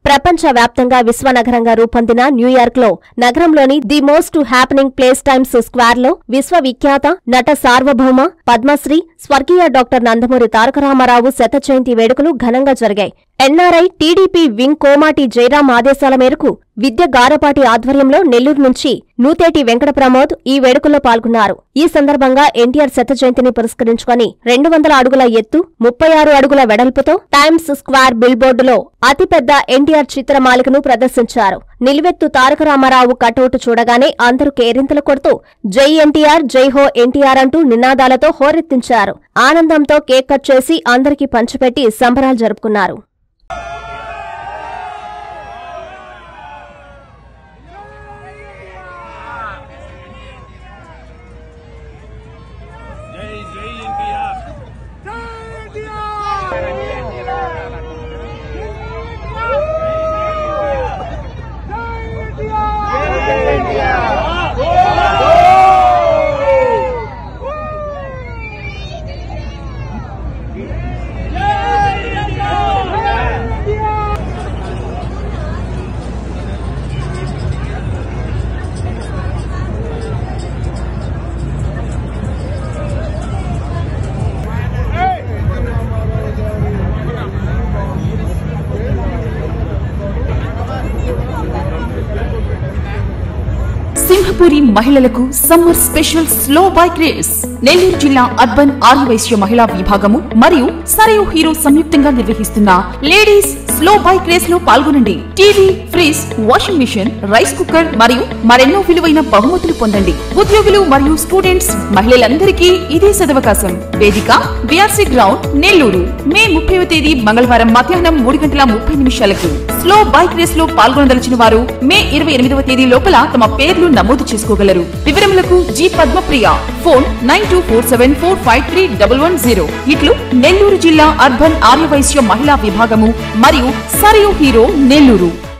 ప్రపంచ వ్యాప్తంగా విశ్వనగరంగా రూపొందిన న్యూయార్క్ లో నగరంలోని the most happening place Times Square లో విశ్వవిఖ్యాత నట సార్వభౌమ పద్మశ్రీ స్వర్గీయ డాక్టర్ నందమూరి తారక రామారావు శత జయంతి వేడుకలు ఘనంగా జరిగాయి NRI TDP wing Komati Jayaram ఆదేశాల మేరకు విద్య గారపాటి ఆధ్వర్యంలో నెల్లూరు నుంచి నూతేటి వెంకట ప్రమోద్ ఈ వేడుకల్లో పాల్గొన్నారు ఈ సందర్భంగా ఎన్టీఆర్ శత జయంతిని పురస్కరించుకొని రెండు వందల అడుగుల ఎత్తు ముప్పై ఆరు అడుగుల వెడల్పుతో టైమ్స్ స్క్వేర్ బిల్బోర్డులో అతిపెద్ద ఎన్టీఆర్ చిత్రమాలికను ప్రదర్శించారు నిలువెత్తు తారక రామారావు కటౌట్ చూడగానే అందరూ కేరింతలు కొడుతూ జై ఎన్టీఆర్ జై హో ఎన్టీఆర్ అంటూ నినాదాలతో హోరెత్తించారు ఆనందంతో కేక్ కట్ చేసి అందరికీ పంచిపెట్టి సంబరాలు జరుపుకున్నారు జై జై ఎన్టీఆర్ సింహపురి మహిళలకు summer special slow bike race Nellore జిల్లా అర్బన్ ఆర్యవైశ్య మహిళా విభాగము మరియు సరయు హీరో సంయుక్తంగా నిర్వహిస్తున్న లేడీస్ స్లో బైక్ రేస్ లో పాల్గొనండి TV fridge washing machine rice cooker మరియు మరెన్నో విలువైన బహుమతులు పొందండి ఉద్యోగులు మరియు స్టూడెంట్స్ మహిళలందరికీ ఇదే సదవకాశం వేదిక బిఆర్సీ గ్రౌండ్ నెల్లూరు మే ముప్పైవ తేదీ మంగళవారం మధ్యాహ్నం మూడు గంటల ముప్పై నిమిషాలకు స్లో బైక్ రేస్ లో పాల్గొనదలిచిన వారు మే ఇరవై ఎనిమిదవ తేదీ లోపల తమ పేర్లు నమోదు చేసుకోగలరు వివరములకు G Padmapriya phone nine two four seven four five three double one zero ఇట్లు నెల్లూరు జిల్లా అర్బన్ ఆర్యవైశ్య మహిళా విభాగము మరియు సరియు హీరో నెల్లూరు